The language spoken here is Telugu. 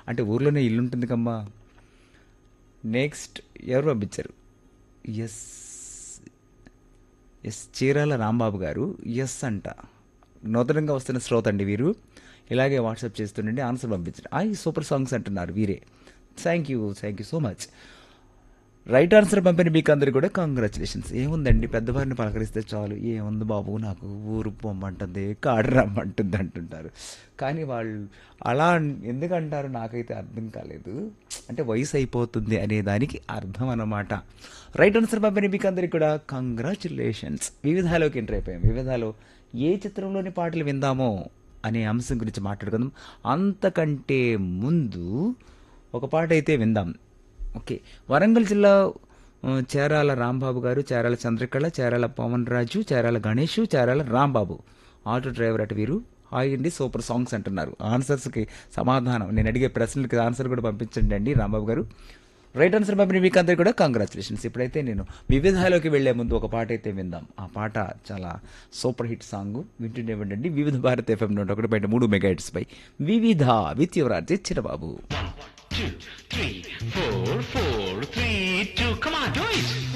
అంటే ఊర్లోనే ఇల్లు ఉంటుంది కమ్మా నెక్స్ట్ ఎవరు పంపించారు ఎస్ ఎస్ చీరాల రాంబాబు గారు ఎస్ అంట నూతనంగా వస్తున్న శ్రోత అండి వీరు ఇలాగే వాట్సాప్ చేస్తుండండి ఆన్సర్ పంపించండి ఐ సూపర్ సాంగ్స్ అంటున్నారు వీరే thank you thank you so much right answer పంపిన మీకు అందరికి కూడా కంగ్రాచులేషన్స్ ఏముందండి పెద్దవారిని పలకరిస్తే చాలు ఏముంది బాబు నాకు ఊరు పొమ్మంటుంది కాడు రమ్మంటుంది అంటుంటారు కానీ వాళ్ళు అలా ఎందుకు అంటారు నాకైతే అర్థం కాలేదు అంటే వయసు అయిపోతుంది అనే దానికి అర్థం అన్నమాట రైట్ ఆన్సర్ పంపిన మీకు అందరికి కూడా కంగ్రాచులేషన్స్ వివిధాలోకి ఎంటర్ అయిపోయాం వివిధాలో ఏ చిత్రంలోని పాటలు విందామో అనే అంశం గురించి మాట్లాడుకుందాం అంతకంటే ముందు ఒక పాట అయితే విందాం ఓకే వరంగల్ జిల్లా ఆ, చేరాల రాంబాబు గారు చేరాల చంద్రకళ చేరాల పవన్ రాజు చేరాల గణేష్ చేరాల రాంబాబు ఆటో డ్రైవర్ అటు వీరు హాయ్ అండి సూపర్ సాంగ్స్ అంటున్నారు ఆన్సర్స్కి సమాధానం నేను అడిగే ప్రశ్నలకి ఆన్సర్ కూడా పంపించండి అండి రాంబాబు గారు రైట్ ఆన్సర్ పంపిన మీకు అందరికీ కూడా కంగ్రాచులేషన్స్ ఇప్పుడైతే నేను వివిధాలోకి వెళ్లే ముందు ఒక పాట అయితే విందాం ఆ పాట చాలా సూపర్ హిట్ సాంగ్ వింటుండే ఉండండి వివిధ భారత్ ఎఫ్ఎం నూట ఒకటి పాయింట్ మూడు మెగా హిట్స్ పై వివిధ with Yuvraj Chirababu two, three, four, four, three, two. Come on, do it.